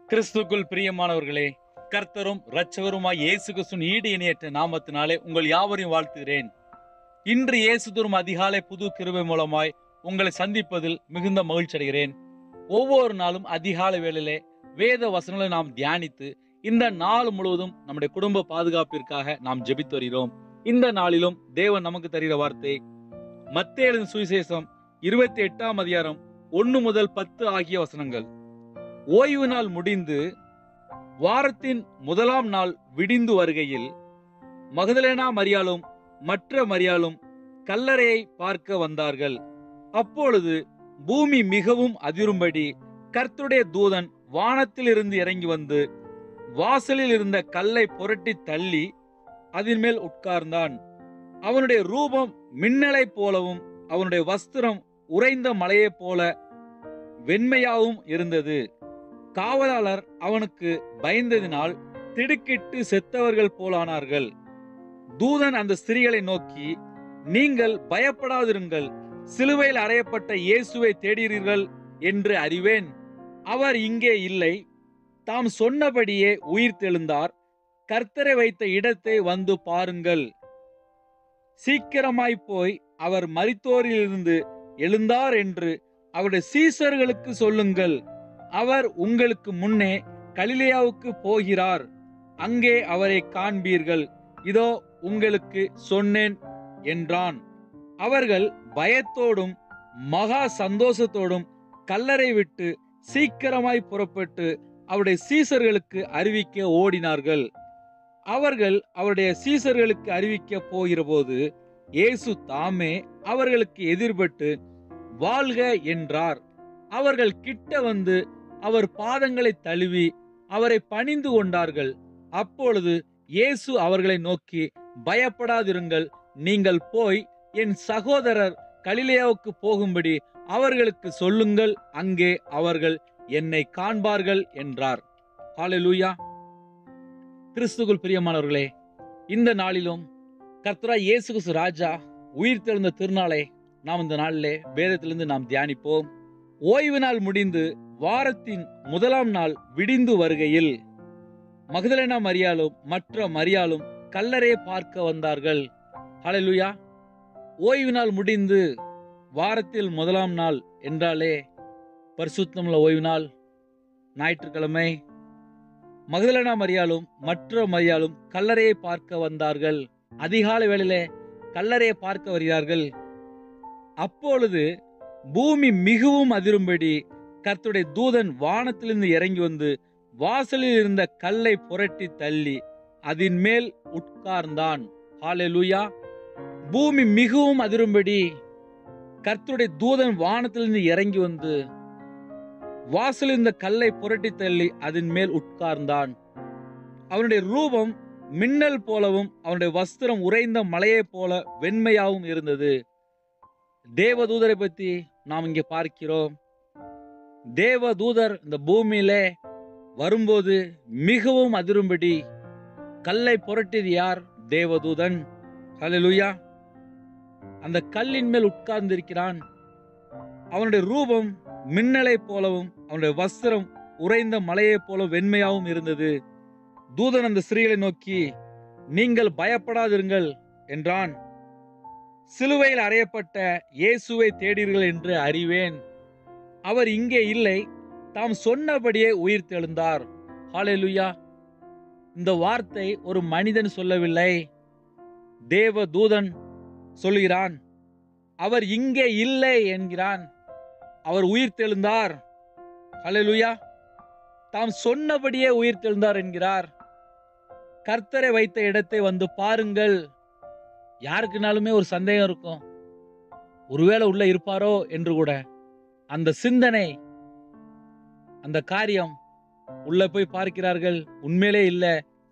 கிறிஸ்துக்குள் பிரியமானவர்களே கர்த்தரும் இரட்சகருமாய் இயேசு கிறிஸ்துவின் ஈடு இணையற்ற நாமத்தினாலே உங்கள் யாவரையும் வாழ்த்துகிறேன் இன்று இயேசு தரும் அதிகாலை புது கிருபை மூலமாய் உங்களை சந்திப்பதில் மிகுந்த மகிழ்ச்சி அடைகிறேன் ஒவ்வொரு நாளும் அதிகாலை வேளையிலே வேத வசனங்களை நாம் தியானித்து இந்த நாள் முழுவதும் நம்முடைய குடும்ப பாதுகாப்பிற்காக நாம் ஜெபித்து வருகிறோம் இந்த நாளிலும் தேவன் நமக்கு தருகிற வார்த்தை மத்தேயு சுவிசேஷம் இருபத்தி எட்டாம் அதிகாரம் ஒன்னு முதல் பத்து ஆகிய வசனங்கள் ஓய்வு நாள் முடிந்து வாரத்தின் முதலாம் நாள் விடிந்து வருகையில் மகதலேனா மரியாளும் மற்ற மரியாளும் கல்லறையை பார்க்க வந்தார்கள் அப்பொழுது பூமி மிகவும் அதிரும்படி கர்த்தருடைய தூதன் வானத்திலிருந்து இறங்கி வந்து வாசலில் இருந்த கல்லை புரட்டி தள்ளி அதன் மேல் உட்கார்ந்தான் அவனுடைய ரூபம் மின்னலைப் போலவும் அவனுடைய வஸ்திரம் உறைந்த மலையைப் போல வெண்மையாகவும் இருந்தது காவலாளர் அவனுக்கு பயந்ததினால் திடுக்கிட்டு செத்தவர்கள் போலானார்கள் தூதன் அந்த ஸ்திரீகளை நோக்கி நீங்கள் பயப்படாதிருங்கள் சிலுவையில் அறையப்பட்ட இயேசுவை தேடுகிறீர்கள் என்று அறிவேன் அவர் இங்கே இல்லை தாம் சொன்னபடியே உயிர் தெழுந்தார் கர்த்தரை வைத்த இடத்தை வந்து பாருங்கள் சீக்கிரமாய் போய் அவர் மரித்தோரிலிருந்து எழுந்தார் என்று அவருடைய சீசர்களுக்கு சொல்லுங்கள் அவர் உங்களுக்கு முன்னே கலிலேயாவுக்கு போகிறார் அங்கே அவரை காண்பீர்கள் இதோ உங்களுக்கு சொன்னேன் என்றான் அவர்கள் பயத்தோடும் மகா சந்தோஷத்தோடும் கல்லறை விட்டு சீக்கிரமாய் புறப்பட்டு அவருடைய சீசர்களுக்கு அறிவிக்க ஓடினார்கள் அவர்கள் அவருடைய சீசர்களுக்கு அறிவிக்க போகிறபோது இயேசு தாமே அவர்களுக்கு எதிர்பட்டு வாழ்க என்றார் அவர்கள் கிட்ட வந்து அவர் பாதங்களை தழுவி அவரை பணிந்து கொண்டார்கள் அப்பொழுது இயேசு அவர்களை நோக்கி பயப்படாதிருங்கள் நீங்கள் போய் என் சகோதரர் கலிலேயாவுக்கு போகும்படி அவர்களுக்கு சொல்லுங்கள் அங்கே அவர்கள் என்னை காண்பார்கள் என்றார் ஹalleluya கிறிஸ்துக்குள் பிரியமானவர்களே இந்த நாளிலும் கர்த்தரா இயேசு கிறிஸ்து ராஜா உயிர் தெழுந்த திருநாளை நாம் இந்த நாளிலே வேதத்திலிருந்து நாம் தியானிப்போம் ஓய்வு நாள் முடிந்து வாரத்தின் முதலாம் நாள் விடிந்து வருகையில் மகதலேனா மரியாளும் மற்ற மரியாளும் கல்லறையை பார்க்க வந்தார்கள் ஹalleluya ஓய்வு நாள் முடிந்து வாரத்தில் முதலாம் நாள் என்றாலே பரிசுத்தமுள்ள ஓய்வு நாள் ஞாயிற்றுக்கிழமை மகதலேனா மரியாளும் மற்ற மரியாளும் கல்லறையை பார்க்க வந்தார்கள் அதிகாலை வேளையிலே கல்லறையை பார்க்க வருகிறார்கள் அப்பொழுது பூமி மிகவும் அதிரும்படி கர்த்தருடைய தூதன் வானத்திலிருந்து இறங்கி வந்து வாசலில் இருந்த கல்லை புரட்டி தள்ளி அதன் மேல் உட்கார்ந்தான் ஹalleluya பூமி மிகவும் அதிரும்படி கர்த்தருடைய தூதன் வானத்திலிருந்து இறங்கி வந்து வாசலில் இருந்த கல்லை புரட்டி தள்ளி அதன் மேல் உட்கார்ந்தான் அவனுடைய ரூபம் மின்னல் போலவும் அவனுடைய வஸ்திரம் உறைந்த மலையைப் போல வெண்மையாகவும் இருந்தது தேவதூதரை பத்தி நாம் இங்கே பார்க்கிறோம் தேவதூதர் இந்த பூமியிலே வரும்போது மிகவும் அதிரும்படி கல்லை புரட்டியது யார் தேவதூதன் ஹalleluya அந்த கல்லின் மேல் உட்கார்ந்து இருக்கிறான் அவனுடைய ரூபம் மின்னலை போலவும் அவனுடைய வஸ்திரம் உறைந்த மலையைப் போல வெண்மையாகவும் இருந்தது தூதன் அந்த ஸ்திரீகளை நோக்கி நீங்கள் பயப்படாதிருங்கள் என்றான் சிலுவையில் அறையப்பட்ட இயேசுவை தேடீர்கள் என்று அறிவேன் அவர் இங்கே இல்லை தாம் சொன்னபடியே உயிர் தெழுந்தார் ஹalleluya இந்த வார்த்தை ஒரு மனிதன் சொல்லவில்லை தேவ தூதன் சொல்கிறான் அவர் இங்கே இல்லை என்கிறான் அவர் உயிர் தெழுந்தார் ஹalleluya தாம் சொன்னபடியே உயிர் தெழுந்தார் என்கிறார் கர்த்தரை வைத்த இடத்தை வந்து பாருங்கள் யாருக்குனாலுமே ஒரு சந்தேகம் இருக்கும் ஒருவேளை உள்ள இருப்பாரோ என்று கூட அந்த சிந்தனை அந்த காரியம் உள்ள போய் பார்க்கிறார்கள் உண்மையிலே இல்ல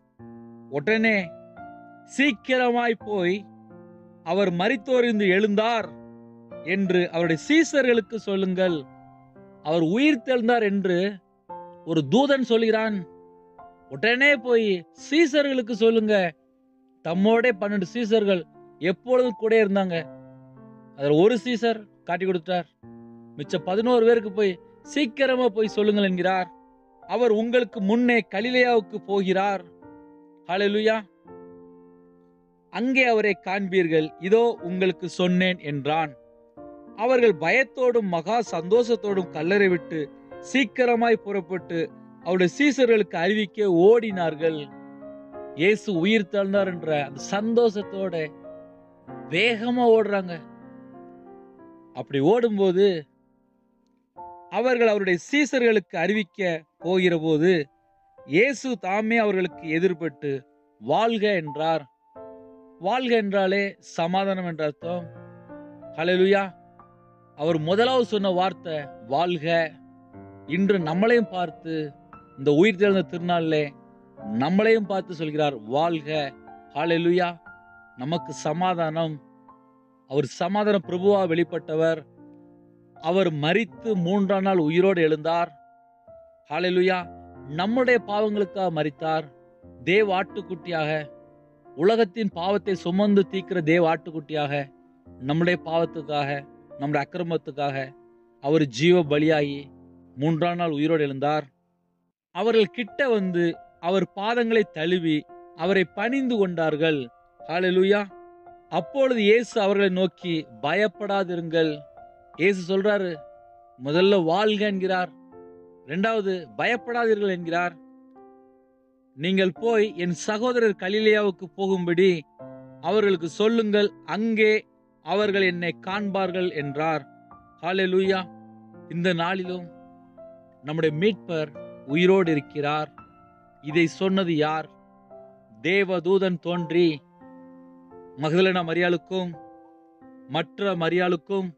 உடனே சீக்கிரமாய் போய் அவர் மரித்தோரிந்து எழுந்தார் என்று அவருடைய சீசர்களுக்கு சொல்லுங்கள் அவர் உயிர் தெழுந்தார் என்று ஒரு தூதன் சொல்கிறான் உடனே போய் சீசர்களுக்கு சொல்லுங்க தம்மோட பன்னெண்டு சீசர்கள் எப்பொழுதும் கூட இருந்தாங்க அதில் ஒரு சீசர் காட்டி கொடுத்தார் மிச்ச பதினோரு பேருக்கு போய் சீக்கிரமா போய் சொல்லுங்கள் என்கிறார் அவர் உங்களுக்கு முன்னே கலிலேயாவுக்கு போகிறார் ஹalleluya அங்கே அவரை காண்பீர்கள் இதோ உங்களுக்கு சொன்னேன் என்றான் அவர்கள் பயத்தோடும் மகா சந்தோஷத்தோடும் கல்லறை விட்டு சீக்கிரமாய் புறப்பட்டு அவருடைய சீசர்களுக்கு அறிவிக்க ஓடினார்கள் இயேசு உயிர் தழுந்தார் என்ற அந்த சந்தோஷத்தோட வேகமா ஓடுறாங்க அப்படி ஓடும்போது அவர்கள் அவருடைய சீசர்களுக்கு அறிவிக்க போகிற போது இயேசு தாமே அவர்களுக்கு எதிர்பட்டு வாழ்க என்றார் வாழ்க என்றாலே சமாதானம் என்ற அர்த்தம் ஹalleluya அவர் முதலாவது சொன்ன வார்த்தை வாழ்க இன்று நம்மளையும் பார்த்து இந்த உயிர் தெழுந்த திருநாளிலே நம்மளையும் பார்த்து சொல்கிறார் வாழ்க ஹalleluya நமக்கு சமாதானம் அவர் சமாதான பிரபுவா வெளிப்பட்டவர் அவர் மரித்து மூன்றாம் நாள் உயிரோடு எழுந்தார் ஹalleluya நம்முடைய பாவங்களுக்காக மரித்தார் தேவ ஆட்டுக்குட்டியாக உலகத்தின் பாவத்தை சுமந்து தீக்கிற தேவ ஆட்டுக்குட்டியாக நம்முடைய பாவத்துக்காக நம்முடைய அக்கிரமத்துக்காக அவர் ஜீவ பலியாகி மூன்றாம் நாள் உயிரோடு எழுந்தார் அவர்கள் கிட்ட வந்து அவர் பாதங்களை தழுவி அவரை பணிந்து கொண்டார்கள் ஹalleluya அப்பொழுது இயேசு அவர்களை நோக்கி பயப்படாதிருங்கள் இயேசு சொல்றாரு முதல்ல வாழ்க என்கிறார் இரண்டாவது பயப்படாதீர்கள் என்கிறார் நீங்கள் போய் என் சகோதரர் கலிலேயாவுக்கு போகும்படி அவர்களுக்கு சொல்லுங்கள் அங்கே அவர்கள் என்னை காண்பார்கள் என்றார் ஹalleluya இந்த நாளிலும் நம்முடைய மீட்பர் உயிரோடு இருக்கிறார் இதை சொன்னது யார் தேவதூதன் தோன்றி மகதலேனா மரியாளுக்கும் மற்ற மரியாளுக்கும்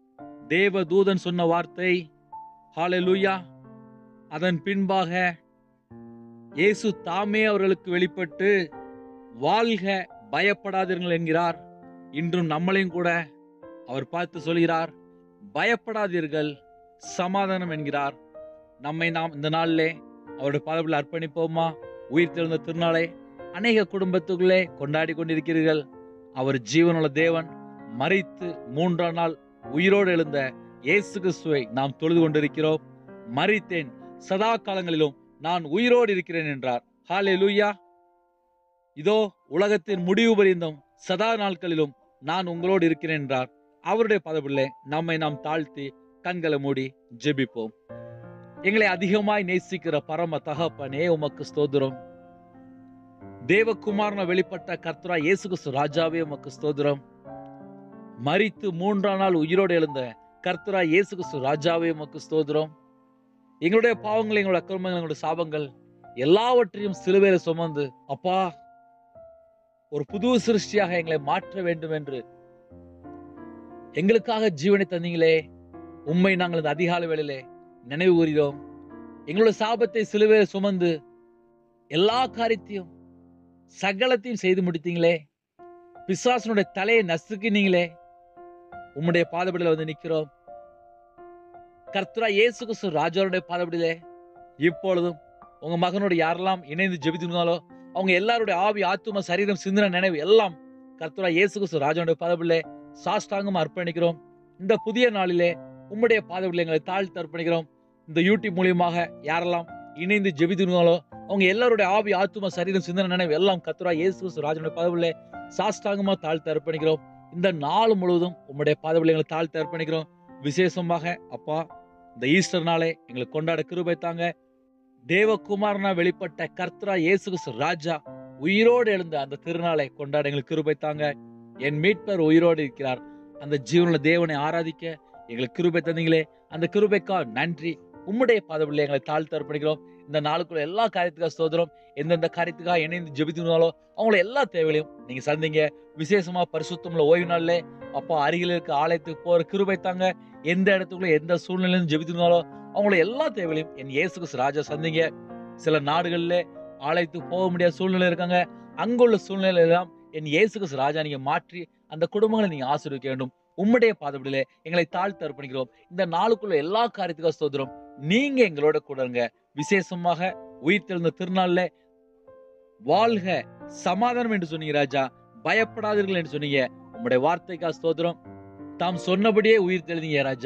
தேவதூதன் சொன்ன வார்த்தை ஹalleluya அதன் பின்பாக இயேசு தாமே அவர்களுக்கு வெளிப்பட்டு வாழ்க பயப்படாதீர்கள் என்கிறார் இன்றும் நம்மளையும் கூட அவர் பார்த்து சொல்கிறார் பயப்படாதீர்கள் சமாதானம் என்கிறார் நம்மை நாம் இந்த நாளிலே அவருடைய பாதத்தில் அர்ப்பணிப்போமா உயிர் தெழுந்த திருநாளை அநேக குடும்பத்துக்குள்ளே கொண்டாடி கொண்டிருக்கிறீர்கள் அவர் ஜீவனுள்ள தேவன் மறித்து மூன்றாம் நாள் உயிரோடு எழுந்த இயேசு கிறிஸ்துவை நாம் தொழுது கொண்டிருக்கிறோம் மறித்தேன் சதா காலங்களிலும் நான் உயிரோடு இருக்கிறேன் என்றார் ஹாலே லூயா இதோ உலகத்தின் முடிவு பரிந்தும் சதா நாட்களிலும் நான் உங்களோடு இருக்கிறேன் என்றார் அவருடைய பதவியிலே நம்மை நாம் தாழ்த்தி கண்களை மூடி ஜெபிப்போம் எங்களை அதிகமாய் நேசிக்கிற பரம தகப்பனே உமக்கு ஸ்தோத்திரம் தேவகுமாரன வெளிப்பட்ட கர்த்தரா இயேசு கிறிஸ்து ராஜாவே உமக்கு ஸ்தோத்திரம் மரித்து மூன்றாம் நாள் உயிரோடு எழுந்த கர்த்தரா இயேசு கிறிஸ்து ராஜாவே உமக்கு ஸ்தோத்திரம் எங்களுடைய பாவங்கள் எங்களுடைய அக்கிரமங்கள் எங்களுடைய சாபங்கள் எல்லாவற்றையும் சிலுவையில சுமந்து அப்பா ஒரு புது சிருஷ்டியாக எங்களை மாற்ற வேண்டும் என்று எங்களுக்காக ஜீவனை தந்தீங்களே உண்மை நாங்கள் இந்த அதிகாலை வேளையிலே நினைவு கூறுகிறோம் எங்களுடைய சாபத்தை சிலுவையில சுமந்து எல்லா காரியத்தையும் சகலத்தையும் செய்து முடித்தீங்களே பிசாசனுடைய தலையை நசுக்கினீங்களே உம்முடைய பாதபடியில வந்து நிக்கிறோம் கர்த்தரா இயேசு கிறிஸ்து ராஜாவுடைய பாதபடியிலே இப்பொழுதும் உங்க மகனோட யாரெல்லாம் இணைந்து ஜெபித்திருந்தாலோ அவங்க எல்லாருடைய ஆவி ஆத்தும சரீரம் சிந்தனை நினைவு எல்லாம் கர்த்தரா இயேசு கிறிஸ்து ராஜாவுடைய பாதபடியிலே சாஷ்டாங்கமா அர்ப்பணிக்கிறோம் இந்த புதிய நாளிலே உம்முடைய பாதபடியில எங்களை தாழ்த்து அர்ப்பணிக்கிறோம் இந்த யூடியூப் மூலியமாக யாரெல்லாம் இணைந்து ஜெபித்திருந்தாலோ அவங்க எல்லாருடைய ஆவி ஆத்தும சரீரம் சிந்தனை நினைவு எல்லாம் கர்த்தரா இயேசு கிறிஸ்து ராஜனுடைய பாதபடியிலே சாஷ்டாங்கமா தாழ்த்து அர்ப்பணிக்கிறோம் இந்த நாள் முழுவதும் உம்முடைய பாதபடியில எங்களை தாழ்த்து அர்ப்பணிக்கிறோம் விசேஷமாக அப்பா இந்த ஈஸ்டர் நாளை எங்களுக்கு கொண்டாட கிருபை தாங்க தேவகுமாரனா வெளிப்பட்ட கர்த்தரா இயேசு கிறிஸ்து ராஜா உயிரோடு எழுந்த அந்த திருநாளை கொண்டாட எங்களுக்கு கிருபை தாங்க என் மீட்பர் உயிரோடு இருக்கிறார் அந்த ஜீவனுள்ள தேவனை ஆராதிக்க எங்களுக்கு கிருபை தந்தீங்களே அந்த கிருபைக்கா நன்றி உம்முடைய பாதவில்லை எங்களை தாழ்த்து அர்ப்பணிக்கிறோம் இந்த நாளுக்குள்ள எல்லா காரியத்துக்காக சோதரம் எந்தெந்த காரியத்துக்காக இணைந்து ஜெபித்திருந்தாலோ அவங்கள எல்லா தேவைகளையும் நீங்க சந்திங்க விசேஷமா பரிசுத்தம்ல ஓய்வு நாள்ல அப்பா அருகில் இருக்க ஆலயத்துக்கு போற கிருபை தாங்க எந்த இடத்துக்குள்ள எந்த சூழ்நிலையும் ஜெபித்திருந்தாலோ அவங்கள எல்லா தேவைகளையும் என் இயேசு கிறிஸ்து ராஜா சந்திங்க சில நாடுகள்ல ஆலயத்துக்கு போக முடியாத சூழ்நிலை இருக்காங்க அங்குள்ள சூழ்நிலை எல்லாம் என் இயேசு கிறிஸ்து ராஜா நீங்க மாற்றி அந்த குடும்பங்களை நீங்க ஆசீர்வதிக்க வேண்டும் உம்முடைய பாதப்படியிலே எங்களை தாழ்த்து அர்ப்பணிக்கிறோம் இந்த நாளுக்குள்ள எல்லா காரியத்துக்காக ஸ்தோத்திரம் நீங்க எங்களோட கூட இருங்க விசேஷமாக உயிர் தெழுந்த திருநாள்ல வாழ்க சமாதானம் என்று சொன்னீங்க ராஜா பயப்படாதீர்கள் என்று சொன்னீங்க உம்முடைய வார்த்தைக்கா ஸ்தோத்திரம் தாம் சொன்னபடியே உயிர் தெழுந்தீங்க ராஜா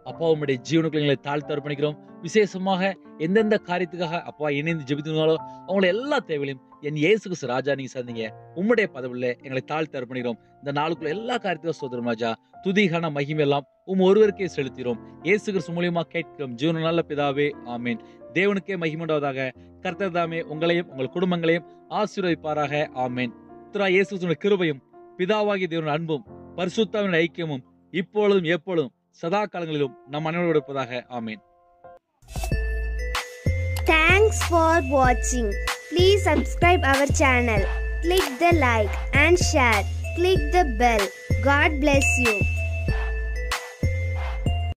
அப்பா உம்முடைய ஜீவனுக்குள்ள எங்களை தாழ்த்து அர்ப்பணிக்கிறோம் விசேஷமாக எந்தெந்த காரியத்துக்காக அப்பா இணைந்து ஜெபித்திருந்தாலோ அவங்கள எல்லா தேவையிலும் என் இயேசு கிறிஸ்து ராஜா நீங்க சந்திங்க உம்முடைய பதவியில் எங்களை தாழ்த்து அர்ப்பணிக்கிறோம் இந்த நாளுக்குள்ள எல்லா காரியத்தையும் சோதரம் ராஜா துதிகான மகிமெல்லாம் உம் ஒருவருக்கே செலுத்திறோம் இயேசு கிறிஸ்து மூலியமா கேட்கிறோம் ஜீவன நல்ல பிதாவே ஆமேன் தேவனுக்கே மகிமுண்டாவதாக கர்த்தர் தாமே உங்களையும் உங்கள் குடும்பங்களையும் ஆசீர்வதிப்பாராக ஆமேன் கர்த்தரா இயேசு கிறிஸ்துவின் கிருபையும் பிதாவாகிய தேவன் அன்பும் பரிசுத்தாவின் ஐக்கியமும் இப்பொழுதும் எப்பொழுதும் சதா காலங்களிலும் நம் அனைவரோடு இருப்பதாக ஆமேன் Thanks for watching. Please subscribe our channel. Click the like and share. Click the bell. God bless you.